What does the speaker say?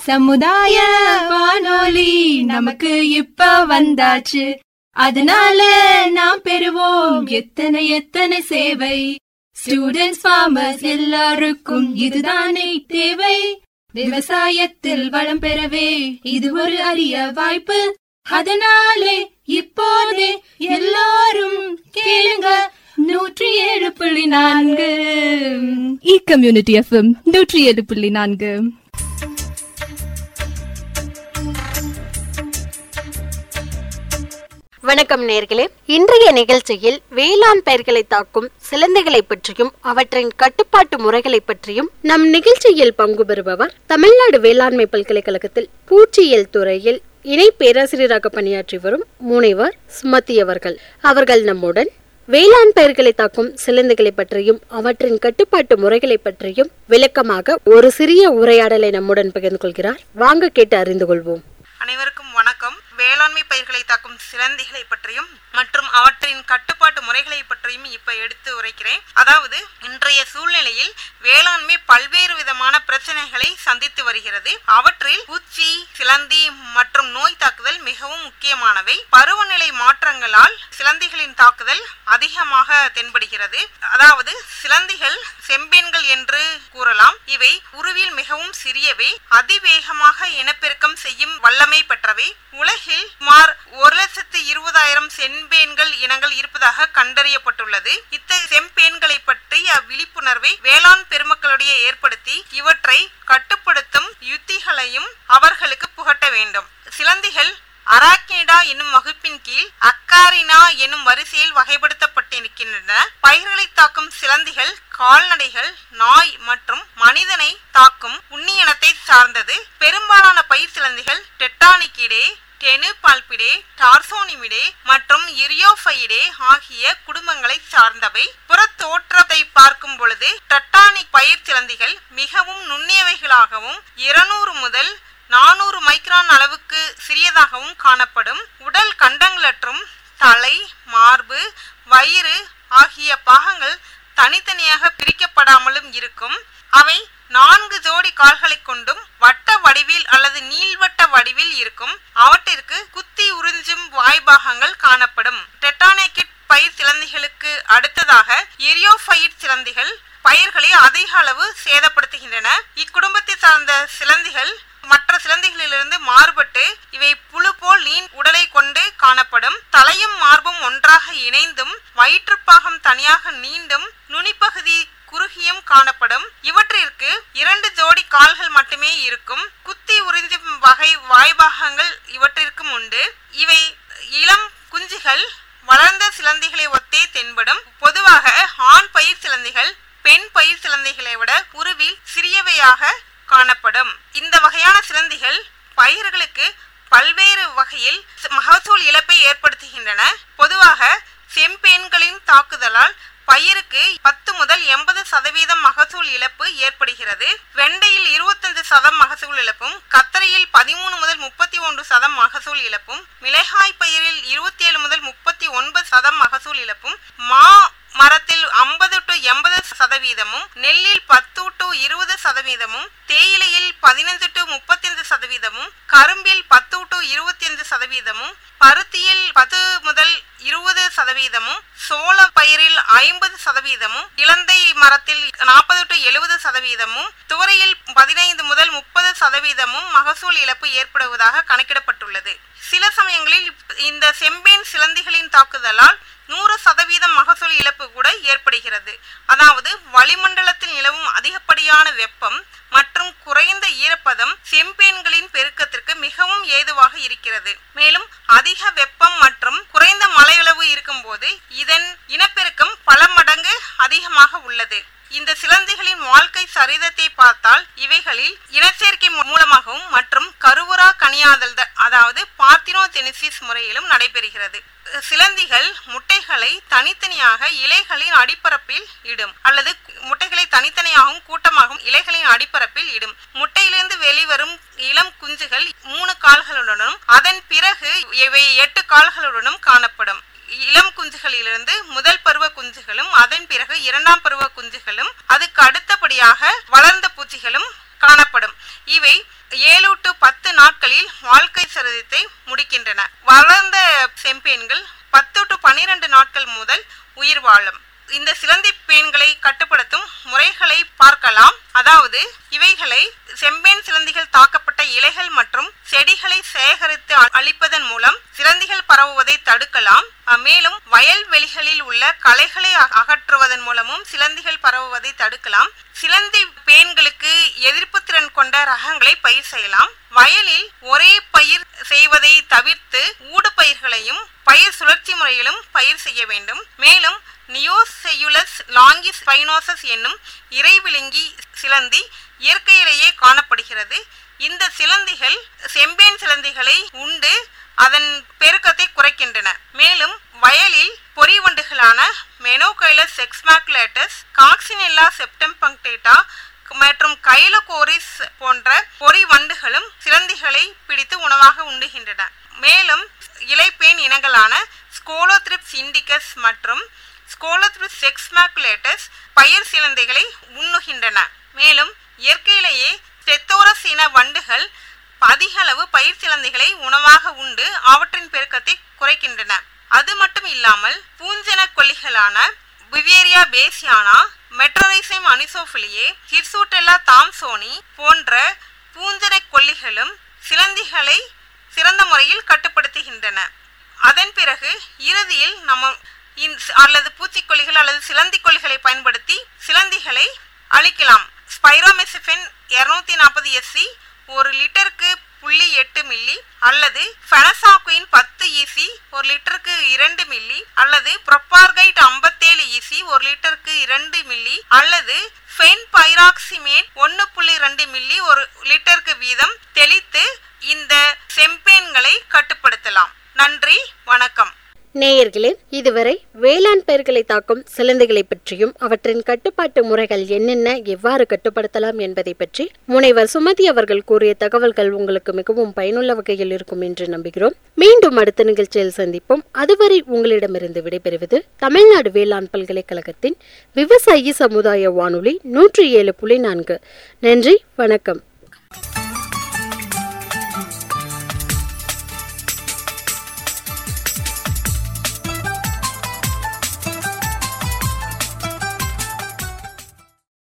சமுதாய வானொலி நமக்கு இப்ப வந்தாச்சு அதனால நாம் பெறுவோம் எத்தனை எத்தனை சேவை ஸ்டூடெண்ட்ஸ் ஃபார்மர்ஸ் எல்லாருக்கும் இதுதானே தேவை விவசாயத்தில் வளம் பெறவே இது ஒரு அரிய வாய்ப்பு அதனாலே இப்போதே எல்லாரும் கேளுங்க நூற்றி ஏழு புள்ளி நான்கு இ கம்யூனிட்டி எஃப்எம் நூற்றி ஏழு புள்ளி நான்கு வணக்கம் நேர்களே இன்றைய நிகழ்ச்சியில் வேளாண் பயிர்களை தாக்கும் சிலந்தைகளை பற்றியும் அவற்றின் கட்டுப்பாட்டு முறைகளை பற்றியும் நம் நிகழ்ச்சியில் பங்கு பெறுபவர் தமிழ்நாடு வேளாண்மை பல்கலைக்கழகத்தில் பூச்சியியல் துறையில் இணை பேராசிரியராக பணியாற்றி வரும் முனைவர் சுமதி அவர்கள் அவர்கள் நம்முடன் வேளாண் பயிர்களை தாக்கும் சிலந்தைகளை பற்றியும் அவற்றின் கட்டுப்பாட்டு முறைகளை பற்றியும் விளக்கமாக ஒரு சிறிய உரையாடலை நம்முடன் பகிர்ந்து கொள்கிறார் வாங்க கேட்டு அறிந்து கொள்வோம் அனைவருக்கும் வணக்கம் வேளாண்மை பயிர்களை தாக்கும் சிலந்திகளை பற்றியும் மற்றும் அவற்றின் கட்டுப்பாட்டு முறைகளை பற்றியும் இப்ப எடுத்து உரைக்கிறேன் அதாவது இன்றைய சூழ்நிலையில் வேளாண்மை பல்வேறு விதமான பிரச்சனைகளை சந்தித்து வருகிறது அவற்றில் பூச்சி சிலந்தி மற்றும் நோய் தாக்குதல் மிகவும் முக்கியமானவை பருவநிலை மாற்றங்களால் சிலந்திகளின் தாக்குதல் அதிகமாக தென்படுகிறது அதாவது சிலந்திகள் செம்பேன்கள் என்று கூறலாம் இவை உருவில் மிகவும் சிறியவை அதிவேகமாக இனப்பெருக்கம் செய்யும் வல்லமை பெற்றவை உலகில் சுமார் ஒரு லட்சத்து இருபதாயிரம் செம்பேன்கள் இனங்கள் இருப்பதாக கண்டறியப்பட்டுள்ளது இத்தகைய செம்பேன்களை பற்றிய விழிப்புணர்வை வேளாண் பெருமக்களிடையே ஏற்படுத்தி இவற்றை கட்டுப்படுத்தும் யுத்திகளையும் அவர்களுக்கு புகட்ட வேண்டும் சிலந்திகள் அராக்கினிடா என்னும் வகுப்பின் கீழ் அக்காரினா என்னும் வரிசையில் வகைப்படுத்தப்பட்டிருக்கின்றன பயிர்களை தாக்கும் சிலந்திகள் கால்நடைகள் நாய் மற்றும் மனிதனை தாக்கும் உண்ணியினத்தை சார்ந்தது பெரும்பாலான பயிர் சிலந்திகள் டெட்டானிக்கிடே டெனுபால்பிடே டார்சோனிமிடே மற்றும் இரியோஃபைடே ஆகிய குடும்பங்களை சார்ந்தவை புறத்தோற்றத்தை பார்க்கும் பொழுது டட்டானிக் பயிர் சிலந்திகள் மிகவும் நுண்ணியவைகளாகவும் இருநூறு முதல் நானூறு மைக்ரான் அளவுக்கு சிறியதாகவும் காணப்படும் உடல் கண்டங்களற்றும் தலை மார்பு வயிறு ஆகிய பாகங்கள் தனித்தனியாக பிரிக்கப்படாமலும் இருக்கும் அவை நான்கு ஜோடி கால்களை கொண்டும் வட்ட வடிவில் அல்லது நீள்வட்ட வடிவில் இருக்கும் அவற்றிற்கு குத்தி உறிஞ்சும் வாய்பாகங்கள் காணப்படும் டெட்டானேக்கிட் பயிர் சிலந்திகளுக்கு அடுத்ததாக எரியோஃபைட் சிலந்திகள் பயிர்களை அதிக அளவு சேதப்படுத்துகின்றன இக்குடும்பத்தை சார்ந்த சிலந்திகள் மற்ற சிலந்திகளிலிருந்து மாறுபட்டு இவை புழு போல் நீன் உடலை கொண்டு காணப்படும் தலையும் மார்பும் ஒன்றாக இணைந்தும் வயிற்றுப்பாகம் தனியாக நீண்டும் நுனிப்பகுதி குறுகியும் காணப்படும் இவற்றிற்கு இரண்டு ஜோடி கால்கள் மட்டுமே இருக்கும் குத்தி உறிஞ்சும் வகை வாய்பாகங்கள் இவற்றிற்கும் உண்டு இவை இளம் குஞ்சுகள் வளர்ந்த சிலந்திகளை ஒத்தே தென்படும் பொதுவாக ஆண் பயிர் சிலந்திகள் பெண் பயிர் சிலந்திகளை விட உருவில் சிறியவையாக காணப்படும் இந்த வகையான சிலந்திகள் பயிர்களுக்கு பல்வேறு வகையில் மகசூல் இழப்பை ஏற்படுத்துகின்றன பொதுவாக செம்பேன்களின் தாக்குதலால் பயிருக்கு பத்து முதல் எண்பது சதவீதம் மகசூல் இழப்பு ஏற்படுகிறது வெண்டையில் இருபத்தஞ்சு சதம் மகசூல் இழப்பும் கத்தரியில் பதிமூணு முதல் முப்பத்தி ஒன்று சதம் மகசூல் இழப்பும் மிளகாய் பயிரில் இருபத்தி ஏழு முதல் முப்பத்தி ஒன்பது சதம் மகசூல் இழப்பும் மா மரத்தில் ஐம்பது டு எண்பது சதவீதமும் நெல்லில் பத்து டு இருபது சதவீதமும் தேயிலையில் பதினைந்து டு முப்பத்தைந்து சதவீதமும் கரும்பில் பத்து டு இருபத்தி அஞ்சு சதவீதமும் பருத்தியில் பத்து முதல் இருபது சதவீதமும் சோள பயிரில் ஐம்பது சதவீதமும் இலந்தை மரத்தில் நாற்பது டு எழுபது சதவீதமும் துவரையில் பதினைந்து முதல் முப்பது சதவீதமும் மகசூல் இழப்பு ஏற்படுவதாக கணக்கிடப்பட்டுள்ளது சில சமயங்களில் இந்த செம்பேன் சிலந்திகளின் தாக்குதலால் நூறு சதவீதம் மகசூல் இழப்பு கூட ஏற்படுகிறது அதாவது வளிமண்டலத்தில் நிலவும் அதிகப்படியான வெப்பம் மற்றும் குறைந்த ஈரப்பதம் செம்பேன்களின் பெருக்கத்திற்கு மிகவும் ஏதுவாக இருக்கிறது மேலும் அதிக வெப்பம் மற்றும் குறைந்த மழையளவு இருக்கும்போது இதன் இனப்பெருக்கம் பல மடங்கு அதிகமாக உள்ளது இந்த சிலந்திகளின் வாழ்க்கை சரிதத்தை பார்த்தால் இவைகளில் இனச்சேர்க்கை மூலமாகவும் மற்றும் கருவுரா கனியாதல் அதாவது பார்த்தினோஜெனிசிஸ் முறையிலும் நடைபெறுகிறது சிலந்திகள் முட்டைகளை தனித்தனியாக இலைகளின் அடிப்பரப்பில் இடும் அல்லது முட்டைகளை தனித்தனியாகவும் கூட்டமாகவும் இலைகளின் அடிப்பரப்பில் இடும் முட்டையிலிருந்து வெளிவரும் இளம் குஞ்சுகள் மூணு கால்களுடனும் அதன் பிறகு இவை எட்டு கால்களுடனும் காணப்படும் இளம் குஞ்சுகளிலிருந்து முதல் பருவ குஞ்சுகளும் அதன் பிறகு இரண்டாம் பருவ குஞ்சுகளும் அதுக்கு அடுத்தபடியாக வளர்ந்த பூச்சிகளும் காணப்படும் இவை ஏழு டு நாட்கள் முதல் உயிர் வாழும் இந்த சிலந்தி பேன்களை கட்டுப்படுத்தும் முறைகளை பார்க்கலாம் அதாவது இவைகளை செம்பேன் சிலந்திகள் தாக்கப்பட்ட இலைகள் மற்றும் செடிகளை சேகரித்து அ- அழிப்பதன் மூலம் சிலந்திகள் பரவுவதை தடுக்கலாம் அஹ் மேலும் வயல்வெளிகளில் உள்ள களைகளை அ- அகற்றுவதன் மூலமும் சிலந்திகள் பரவுவதை தடுக்கலாம் சிலந்தி பேன்களுக்கு எதிர்ப்பு திறன் கொண்ட ரகங்களை பயிர் செய்யலாம் வயலில் ஒரே பயிர் செய்வதை தவிர்த்து ஊடு பயிர்களையும் பயிர் சுழற்சி முறையிலும் பயிர் செய்ய வேண்டும் மேலும் நியோசெயுலஸ் லாங்கி ஸ்பைனோசஸ் என்னும் இறைவிழுங்கி சிலந்தி இயற்கையிலேயே காணப்படுகிறது இந்த சிலந்திகள் செம்பேன் சிலந்திகளை உண்டு அதன் பெருக்கத்தை குறைக்கின்றன மேலும் வயலில் பொறிவண்டுகளான மெனோகைலஸ் எக்ஸ்மாக்குலேட்டஸ் காக்சினெல்லா செப்டம் பங்டேட்டா மற்றும் கைலோகோரிஸ் போன்ற பொறி வண்டுகளும் சிலந்திகளை பிடித்து உணவாக உண்டுகின்றன மேலும் இலைப்பேன் இனங்களான ஸ்கோலோத்ரிப்ஸ் இண்டிகஸ் மற்றும் ஸ்கோலோத்ரிப்ஸ் எக்ஸ்மாக்குலேட்டஸ் பயிர் சிலந்திகளை உண்ணுகின்றன மேலும் இயற்கையிலேயே ஸ்டெத்தோரஸ் இன வண்டுகள் அதிக அளவு பயிர் சிலந்திகளை உணவாக உண்டு அவற்றின் பெருக்கத்தை குறைக்கின்றன அது மட்டும் இல்லாமல் பூஞ்சன கொல்லிகளான பிவேரியா பேசியானா மெட்ரோரைசம் அனிசோஃபிலியே ஹிர்சூட்டெல்லா தாம்சோனி போன்ற பூஞ்சன கொல்லிகளும் சிலந்திகளை சிறந்த முறையில் கட்டுப்படுத்துகின்றன அதன் பிறகு இறுதியில் நம்ம இந்த- அல்லது பூச்சிக்கொல்லிகள் அல்லது சிலந்தி கொல்லிகளை பயன்படுத்தி சிலந்திகளை அழிக்கலாம் ஸ்பைரோமெசிஃபின் இருநூத்தி நாற்பது எஸ்சி ஒரு லிட்டருக்கு புள்ளி எட்டு மில்லி அல்லது ஃபெனசாகுயின் பத்து இசி ஒரு லிட்டருக்கு இரண்டு மில்லி அல்லது ப்ரொப்பார்கைட் ஐம்பத்தேழு இசி ஒரு லிட்டருக்கு இரண்டு மில்லி அல்லது ஃபென் பைராக்சிமேட் ஒன்று புள்ளி ரெண்டு மில்லி ஒரு லிட்டருக்கு வீதம் தெளித்து இந்த செம்பேன்களை கட்டுப்படுத்தலாம் நன்றி வணக்கம் நேயர்களே இதுவரை வேளாண் பயிர்களை தாக்கும் சிலந்தைகளை பற்றியும் அவற்றின் கட்டுப்பாட்டு முறைகள் என்னென்ன எவ்வாறு கட்டுப்படுத்தலாம் என்பதை பற்றி முனைவர் சுமதி அவர்கள் கூறிய தகவல்கள் உங்களுக்கு மிகவும் பயனுள்ள வகையில் இருக்கும் என்று நம்புகிறோம் மீண்டும் அடுத்த நிகழ்ச்சியில் சந்திப்போம் அதுவரை உங்களிடமிருந்து விடைபெறுவது தமிழ்நாடு வேளாண் பல்கலைக்கழகத்தின் விவசாயி சமுதாய வானொலி நூற்றி ஏழு புள்ளி நான்கு நன்றி வணக்கம்